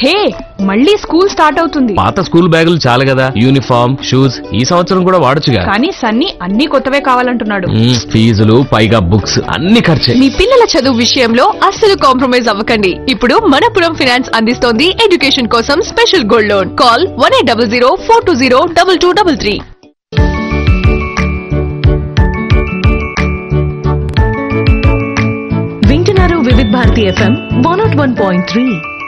హే మళ్ళీ school start అవుతుంది పాత స్కూల్ బ్యాగులు చాలు కదా యూనిఫామ్ షూస్ ఈ సంవత్సరం కూడా వాడొచ్చుగా కానీ సన్నీ అన్ని కొత్తవే కావాలంటున్నాడు మ్మ్, ఫీజులు పైగా బుక్స్ అన్ని ఖర్చే మీ పిల్లల చదువు విషయంలో అస్సలు కాంప్రమైజ్ అవ్వకండి ఇప్పుడు మనపురం ఫైనాన్స్ అందిస్తోంది ఎడ్యుకేషన్ కోసం special gold loan call one eight double zero four two zero double two double three వింటున్నారు Vividh Bharati FM one naught one point three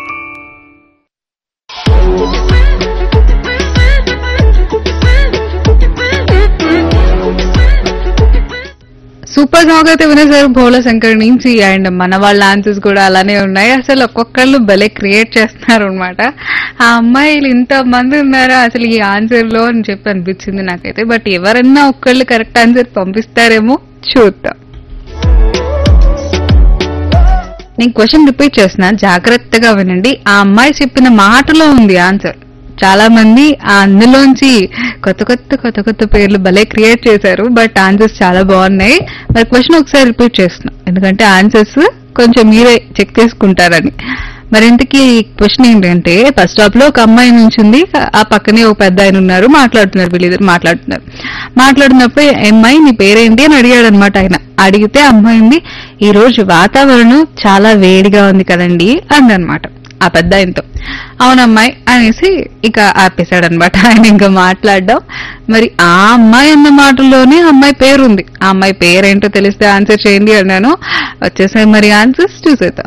super song అయితే వినేసారు భోళ శంకర్ నుంచి అండ్ మన వాళ్ళ ఆన్సర్స్ కూడా అలానే ఉన్నాయి అసలు ఒక్కొక్కళ్ళు భలే క్రియేట్ చేస్తున్నారు అనమాట ఆ అమ్మాయిలు ఇంత మంది ఉన్నారా అసలు ఈ ఆన్సర్ లో అని చెప్పి అనిపించింది నాకైతే బట్ ఎవరన్నా ఒక్కళ్ళు కరెక్ట్ ఆన్సర్ పంపిస్తారేమో చూద్దాం నేను క్వశ్చన్ రిపీట్ చేస్తున్నా జాగ్రత్తగా వినండి ఆ అమ్మాయి చెప్పిన మాటలో ఉంది ఆన్సర్ చాలా మంది ఆ అందులోంచి కొత్త కొత్త కొత్త కొత్త పేర్లు భలే క్రియేట్ చేశారు బట్ ఆన్సర్స్ చాలా బాగున్నాయి మరి క్వశ్చన్ ఒకసారి రిపీట్ చేస్తున్నా ఎందుకంటే ఆన్సర్స్ కొంచెం మీరే చెక్ చేసుకుంటారని మరి ఇంతకీ క్వశ్చన్ ఏంటంటే బస్ స్టాప్ లో ఒక అమ్మాయి నుంచింది ఆ పక్కనే ఒక పెద్ద ఆయన ఉన్నారు మాట్లాడుతున్నారు వీళ్ళిద్దరు మాట్లాడుతున్నారు మాట్లాడినప్పుడు అమ్మాయి నీ పేరేంటి అని అడిగాడు అనమాట ఆయన అడిగితే అమ్మాయింది ఈ రోజు వాతావరణం చాలా వేడిగా ఉంది కదండి అందనమాట ఆ పెద్ద ఆయనతో అవునమ్మాయి అనేసి ఇక ఆపేశాడు అనమాట ఆయన ఇంకా మాట్లాడడం మరి ఆ అమ్మాయి అన్న మాటల్లోనే ఆ అమ్మాయి పేరు ఉంది ఆ అమ్మాయి పేరేంటో తెలిస్తే ఆన్సర్ చేయండి అన్నాను వచ్చేసాయి మరి ఆన్సర్స్ చూసేద్దాం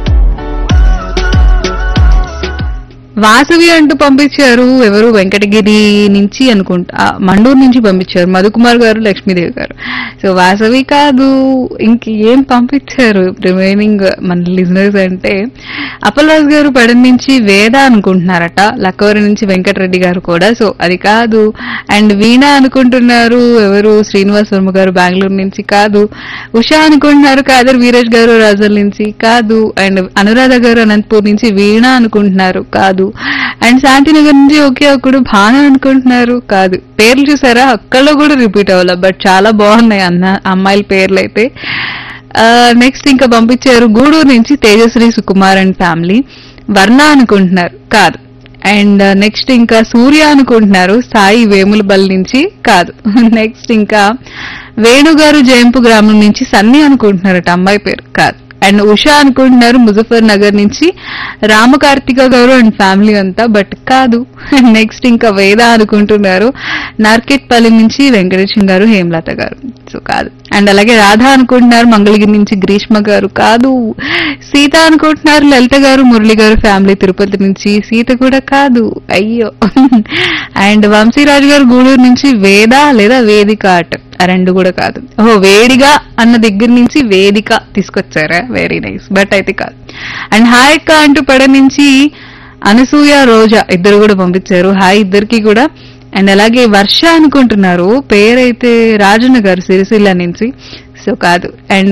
వాసవి అంటూ పంపించారు ఎవరు వెంకటగిరి నుంచి అనుకుంటా ఆ, మండూరు నుంచి పంపించారు మధుకుమార్ గారు లక్ష్మీదేవి గారు సో వాసవి కాదు ఇంక ఏం పంపించారు రిమైనింగ్ మన లిజనర్స్ అంటే అప్పలరాజు గారు పడన్ నుంచి వేద అనుకుంటున్నారట లక్కవరి నుంచి వెంకటరెడ్డి గారు కూడా సో అది కాదు అండ్ వీణ అనుకుంటున్నారు ఎవరు శ్రీనివాస్ వర్మ గారు బెంగళూరు నుంచి కాదు ఉషా అనుకుంటున్నారు కాదర్ వీరేష్ గారు రాజల్ నుంచి కాదు అండ్ అనురాధ గారు అనంతపూర్ నుంచి వీణ అనుకుంటున్నారు కాదు అండ్ శాంతినగర్ నుంచి ఒకే ఒకడు భాన అనుకుంటున్నారు కాదు పేర్లు చూసారా అక్కడలో కూడా రిపీట్ అవ్వాలి బట్ చాలా బాగున్నాయి అన్న అమ్మాయిల పేర్లు అయితే నెక్స్ట్ ఇంకా పంపించారు గూడూరు నుంచి తేజశ్రీ సుకుమార్ అండ్ ఫ్యామిలీ వర్ణ అనుకుంటున్నారు కాదు అండ్ నెక్స్ట్ ఇంకా సూర్య అనుకుంటున్నారు సాయి వేములబల్ నుంచి కాదు నెక్స్ట్ ఇంకా వేణుగారు జయంపు గ్రామం నుంచి సన్ని అనుకుంటున్నారట అమ్మాయి పేరు కాదు అండ్ ఉషా అనుకుంటున్నారు ముజఫర్ నగర్ నుంచి రామకార్తిక గారు అండ్ ఫ్యామిలీ అంతా బట్ కాదు నెక్స్ట్ ఇంకా వేద అనుకుంటున్నారు నార్కెట్పల్లి నుంచి వెంకటేశం గారు హేమలత గారు సో కాదు అండ్ అలాగే రాధ అనుకుంటున్నారు మంగళగిరి నుంచి గ్రీష్మ గారు కాదు సీత అనుకుంటున్నారు లలిత గారు మురళి గారు ఫ్యామిలీ తిరుపతి నుంచి సీత కూడా కాదు అయ్యో అండ్ వంశీరాజు గారు గూడూరు నుంచి వేద లేదా వేదిక అట్ ఆ రెండు కూడా కాదు ఓహో వేడిగా అన్న దగ్గర నుంచి వేదిక తీసుకొచ్చారా వెరీ నైస్ బట్ అయితే కాదు అండ్ హాయ్ అక్క అంటూ పడ నుంచి అనసూయ రోజా ఇద్దరు కూడా పంపించారు హాయ్ ఇద్దరికి కూడా అండ్ అలాగే వర్ష అనుకుంటున్నారు పేరైతే రాజన్న గారు సిరిసిల్ల నుంచి సో కాదు అండ్